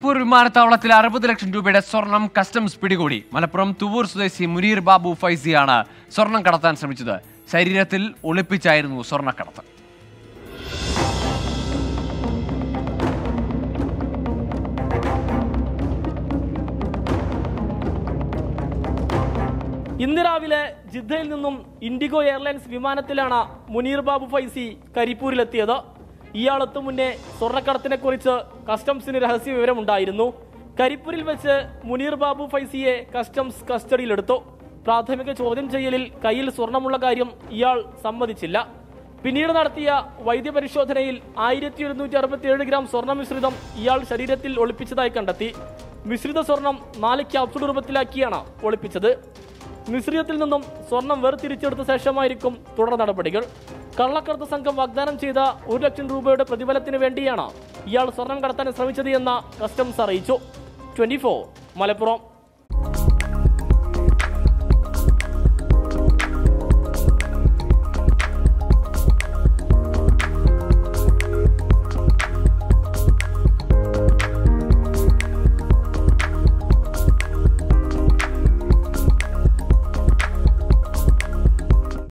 കരിപ്പൂർ വിമാനത്താവളത്തിൽ അറുപത് ലക്ഷം രൂപയുടെ സ്വർണം കസ്റ്റംസ് പിടികൂടി മലപ്പുറം തുവൂർ സ്വദേശി മുനീർ ബാബു ഫൈസിയാണ് സ്വർണം കടത്താൻ ശ്രമിച്ചത് ശരീരത്തിൽ ഒളിപ്പിച്ചായിരുന്നു സ്വർണ്ണക്കടത്ത് ഇന്ന് രാവിലെ ജിദ്ദയിൽ നിന്നും ഇൻഡിഗോ എയർലൈൻസ് വിമാനത്തിലാണ് മുനീർ ബാബു ഫൈസി കരിപ്പൂരിലെത്തിയത് ഇയാളെത്തും മുന്നേ സ്വർണ്ണക്കടത്തിനെ കുറിച്ച് കസ്റ്റംസിന് രഹസ്യ വിവരമുണ്ടായിരുന്നു കരിപ്പൂരിൽ വെച്ച് മുനീർ ബാബു ഫൈസിയെ കസ്റ്റംസ് കസ്റ്റഡിയിലെടുത്തു പ്രാഥമിക ചോദ്യം ചെയ്യലിൽ കയ്യിൽ സ്വർണമുള്ള കാര്യം ഇയാൾ സമ്മതിച്ചില്ല പിന്നീട് നടത്തിയ വൈദ്യപരിശോധനയിൽ ആയിരത്തി ഒരുന്നൂറ്റി അറുപത്തിയേഴ് ഗ്രാം സ്വർണ്ണ മിശ്രിതം ഇയാൾ ശരീരത്തിൽ ഒളിപ്പിച്ചതായി കണ്ടെത്തി മിശ്രിത സ്വർണം നാല് ക്യാപ്സൂൾ രൂപത്തിലാക്കിയാണ് ഒളിപ്പിച്ചത് മിശ്രിതത്തിൽ നിന്നും സ്വർണം വേർതിരിച്ചെടുത്ത ശേഷമായിരിക്കും തുടർ നടപടികൾ കള്ളക്കടത്ത് സംഘം വാഗ്ദാനം ചെയ്ത ഒരു ലക്ഷം രൂപയുടെ പ്രതിഫലത്തിന് വേണ്ടിയാണ് ഇയാൾ സ്വർണം കടത്താൻ ശ്രമിച്ചത് എന്ന കസ്റ്റംസ് അറിയിച്ചു ട്വന്റി മലപ്പുറം